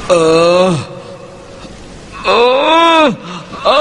ஆ. ஆ. ஆ.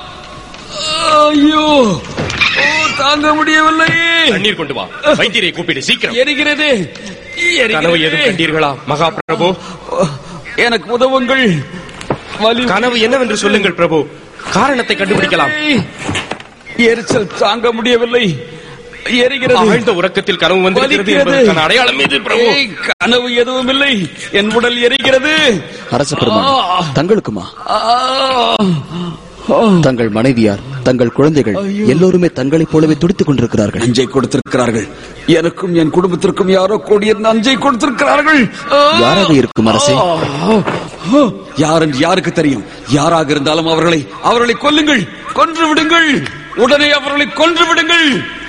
ஐயோ ஓ, தாங்க முடியவில்லை தண்ணீர் கொண்டு வா வைத்தியரை கூப்பிடு சீக்கிரம் எரிகிறது கனவு எரிகிறது. எதுவும் கண்டீர்களா மகா பிரபு எனக்கு உதவுங்கள் வலி கனவு என்னவென்று சொல்லுங்கள் பிரபு காரணத்தை கண்டுபிடிக்கலாம் எரிச்சல் தாங்க முடியவில்லை எரிகிறது ஆழ்ந்த உறக்கத்தில் கனவு வந்திருக்கிறது வலிக்கிறது. என்பதற்கான அடையாளம் இது பிரபு ஏய், கனவு எதுவும் இல்லை என் உடல் எரிகிறது அரச பெருமான் தங்களுக்குமா ஆ. ஆ. தங்கள் மனைவியார் தங்கள் குழந்தைகள் எல்லோருமே தங்களைப் போலவே துடித்துக் கொண்டிருக்கிறார்கள் நஞ்சை கொடுத்திருக்கிறார்கள் எனக்கும் என் குடும்பத்திற்கும் யாரோ கூடிய நஞ்சை கொடுத்திருக்கிறார்கள் ஆ. யாராக இருக்கும் அரசே ஆ. யார் என்று யாருக்கு தெரியும் யாராக இருந்தாலும் அவர்களை அவர்களை கொல்லுங்கள் கொன்று விடுங்கள் உடனே அவர்களை கொன்று விடுங்கள்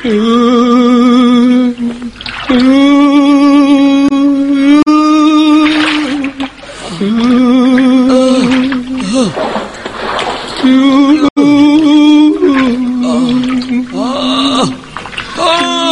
ஆ.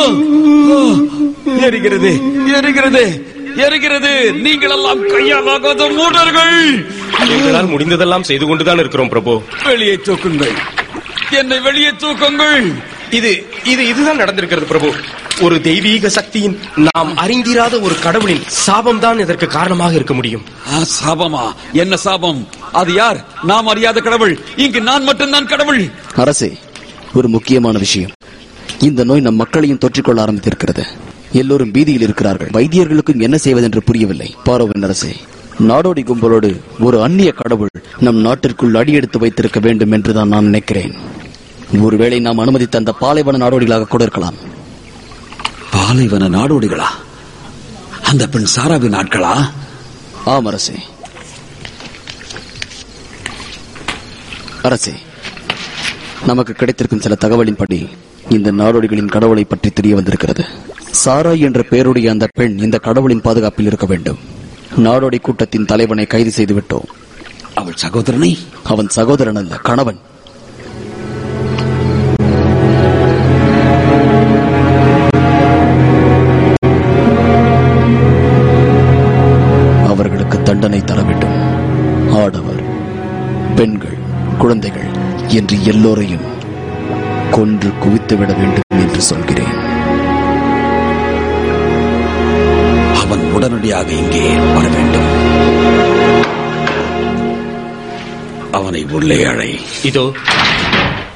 எரிகிறது எரிகிறது எரிகிறது நீங்கள் எல்லாம் கையாலாகாத மூடர்கள் எங்களால் முடிந்ததெல்லாம் செய்து கொண்டுதான் இருக்கிறோம் பிரபு வெளியே தூக்குங்கள் என்னை வெளியே தூக்குங்கள் இது இது இதுதான் நடந்திருக்கிறது பிரபு ஒரு தெய்வீக சக்தியின் நாம் அறிந்திராத ஒரு கடவுளின் சாபம் தான் இதற்கு காரணமாக இருக்க முடியும் ஆ, சாபமா என்ன சாபம் அது யார் நாம் அறியாத கடவுள் இங்கு நான் மட்டும்தான் கடவுள் அரசே ஒரு முக்கியமான விஷயம் இந்த நோய் நம் மக்களையும் தொற்றிக்கொள்ள ஆரம்பித்திருக்கிறது எல்லோரும் பீதியில் இருக்கிறார்கள் வைத்தியர்களுக்கும் என்ன செய்வதென்று புரியவில்லை பாரோவின் அரசே நாடோடி கும்பலோடு ஒரு அந்நிய கடவுள் நம் நாட்டிற்குள் அடியெடுத்து வைத்திருக்க வேண்டும் என்றுதான் நான் நினைக்கிறேன் ஒருவேளை நாம் அனுமதித்த அந்த பாலைவன நாடோடிகளாக கூட இருக்கலாம் பாலைவன நாடோடிகளா அந்த பெண் சாராவின் ஆட்களா ஆம் அரசே அரசே நமக்கு கிடைத்திருக்கும் சில தகவலின்படி இந்த நாடோடிகளின் கடவுளை பற்றி தெரிய வந்திருக்கிறது சாராய் என்ற பெயருடைய அந்த பெண் இந்த கடவுளின் பாதுகாப்பில் இருக்க வேண்டும் நாடோடி கூட்டத்தின் தலைவனை கைது செய்து விட்டோம் அவள் சகோதரனை அவன் சகோதரன் அல்ல கணவன் அவர்களுக்கு தண்டனை தர வேண்டும் ஆடவர் பெண்கள் குழந்தைகள் என்று எல்லோரையும் கொன்று குவித்து விட வேண்டும் என்று சொல்கிறேன் அவன் உடனடியாக இங்கே வர வேண்டும் அவனை உள்ளே அழை இதோ